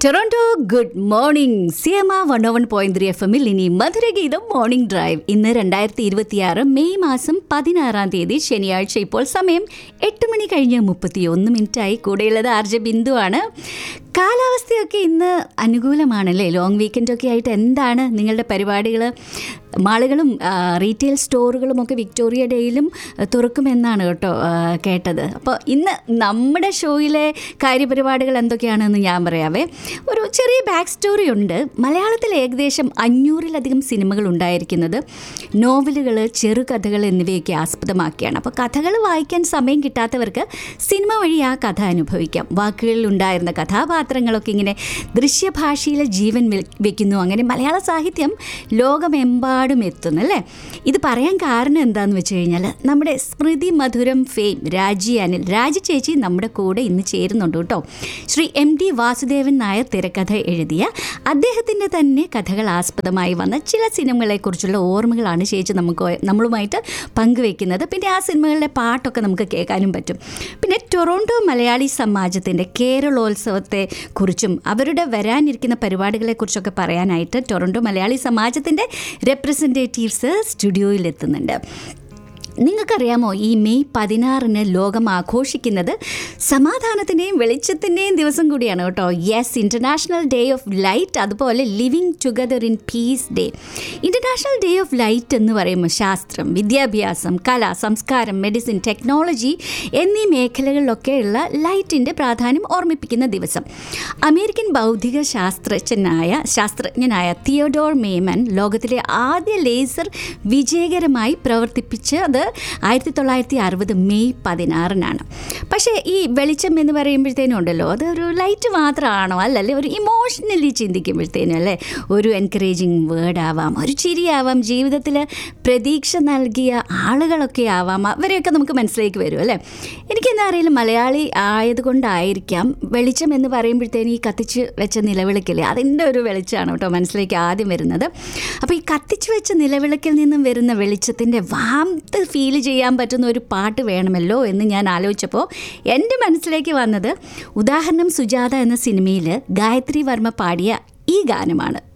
Toronto good morning സിയമ one one point three F എമ്മിൽ ഇനി മധുരഗീതം മോർണിംഗ് ഡ്രൈവ് ഇന്ന് രണ്ടായിരത്തി ഇരുപത്തിയാറ് മെയ് മാസം പതിനാറാം തീയതി ശനിയാഴ്ച ഇപ്പോൾ സമയം എട്ട് മണി കഴിഞ്ഞ് മുപ്പത്തി ഒന്ന് മിനിറ്റായി കൂടെയുള്ളത് ആർ ജെ ബിന്ദുവാണ് കാലാവസ്ഥയൊക്കെ ഇന്ന് അനുകൂലമാണല്ലേ ലോങ് വീക്കെൻഡൊക്കെ ആയിട്ട് എന്താണ് നിങ്ങളുടെ പരിപാടികൾ മാളുകളും റീറ്റെയിൽ സ്റ്റോറുകളും ഒക്കെ വിക്ടോറിയ ഡേയിലും തുറക്കുമെന്നാണ് കേട്ടോ ആ, കേട്ടത് അപ്പോൾ ഇന്ന് നമ്മുടെ ഷോയിലെ കാര്യപരിപാടികൾ എന്തൊക്കെയാണെന്ന് ഞാൻ പറയാവേ ഒരു ചെറിയ ബാക്ക് സ്റ്റോറി ഉണ്ട് മലയാളത്തിൽ ഏകദേശം അഞ്ഞൂറിലധികം സിനിമകൾ ഉണ്ടായിരിക്കുന്നത് നോവലുകൾ ചെറുകഥകൾ എന്നിവയൊക്കെ ആസ്പദമാക്കിയാണ് അപ്പോൾ കഥകൾ വായിക്കാൻ സമയം കിട്ടാത്തവർക്ക് സിനിമ വഴി ആ കഥ അനുഭവിക്കാം വാക്കുകളിൽ ഉണ്ടായിരുന്ന കഥാപാത്രങ്ങളൊക്കെ ഇങ്ങനെ ദൃശ്യഭാഷയിലെ ജീവൻ വെ- വെക്കുന്നു അങ്ങനെ മലയാള സാഹിത്യം ലോകമെമ്പാടും എത്തുന്നു അല്ലേ ഇത് പറയാൻ കാരണം എന്താണെന്ന് വെച്ച് കഴിഞ്ഞാൽ നമ്മുടെ സ്മൃതി മധുരം ഫെയിം രാജി അനിൽ രാജി ചേച്ചി നമ്മുടെ കൂടെ ഇന്ന് ചേരുന്നുണ്ട് കേട്ടോ ശ്രീ എം ഡി വാസുദേവൻ നായർ തിരക്കഥ എഴുതിയ അദ്ദേഹത്തിൻ്റെ തന്നെ കഥകൾ ആസ്പദമായി വന്ന ചില സിനിമകളെക്കുറിച്ചുള്ള ഓർമ്മകളാണ് ചേച്ചി നമുക്ക് നമ്മളുമായിട്ട് പങ്കുവെക്കുന്നത് പിന്നെ ആ സിനിമകളുടെ പാട്ടൊക്കെ നമുക്ക് കേൾക്കാനും പറ്റും പിന്നെ ടൊറോണ്ടോ മലയാളി സമാജത്തിൻ്റെ കേരളോത്സവത്തെ കുറിച്ചും അവരുടെ വരാനിരിക്കുന്ന പരിപാടികളെക്കുറിച്ചൊക്കെ പറയാനായിട്ട് ടൊറോണ്ടോ മലയാളി സമാജത്തിൻ്റെ റെപ്രസെൻറ്റേറ്റീവ്സ് സ്റ്റുഡിയോയിൽ എത്തുന്നുണ്ട് നിങ്ങൾക്കറിയാമോ ഈ മെയ് പതിനാറിന് ലോകം ആഘോഷിക്കുന്നത് സമാധാനത്തിൻ്റെയും വെളിച്ചത്തിൻ്റെയും ദിവസം കൂടിയാണ് കേട്ടോ yes international day of light അതുപോലെ living together in peace day international day of light എന്ന് പറയുമ്പോൾ ശാസ്ത്രം വിദ്യാഭ്യാസം കല സംസ്കാരം മെഡിസിൻ ടെക്നോളജി എന്നീ മേഖലകളിലൊക്കെയുള്ള ലൈറ്റിൻ്റെ പ്രാധാന്യം ഓർമ്മിപ്പിക്കുന്ന ദിവസം അമേരിക്കൻ ഭൗതിക ശാസ്ത്രജ്ഞനായ ശാസ്ത്രജ്ഞനായ തിയോഡോർ മേമൻ ലോകത്തിലെ ആദ്യ ലേസർ വിജയകരമായി പ്രവർത്തിപ്പിച്ചത് ആയിരത്തി തൊള്ളായിരത്തി അറുപത് മെയ് പതിനാറിനാണ് പക്ഷേ ഈ വെളിച്ചം എന്ന് പറയുമ്പോഴത്തേനും ഉണ്ടല്ലോ അതൊരു ലൈറ്റ് മാത്രമാണോ അല്ലല്ലേ ഒരു ഇമോഷണലി ചിന്തിക്കുമ്പോഴത്തേനും അല്ലേ ഒരു എൻകറേജിങ് വേർഡ് ആവാം ഒരു ചിരിയാവാം ജീവിതത്തിൽ പ്രതീക്ഷ നൽകിയ ആളുകളൊക്കെ ആവാം അവരെയൊക്കെ നമുക്ക് മനസ്സിലേക്ക് വരും അല്ലേ എനിക്കെന്താ അറിയില്ല മലയാളി ആയതുകൊണ്ടായിരിക്കാം വെളിച്ചം എന്ന് പറയുമ്പോഴത്തേനും ഈ കത്തിച്ച് വെച്ച നിലവിളക്കില്ലേ അതിൻ്റെ ഒരു വെളിച്ചമാണ് കേട്ടോ മനസ്സിലേക്ക് ആദ്യം വരുന്നത് അപ്പോൾ ഈ കത്തിച്ച് വെച്ച നിലവിളക്കിൽ നിന്നും വരുന്ന വെളിച്ചത്തിൻ്റെ വാംത്ത് ഫീൽ ചെയ്യാൻ പറ്റുന്ന ഒരു പാട്ട് വേണമല്ലോ എന്ന് ഞാൻ ആലോചിച്ചപ്പോൾ എൻ്റെ മനസ്സിലേക്ക് വന്നത് ഉദാഹരണം സുജാത എന്ന സിനിമയിൽ ഗായത്രി വർമ്മ പാടിയ ഈ ഗാനമാണ്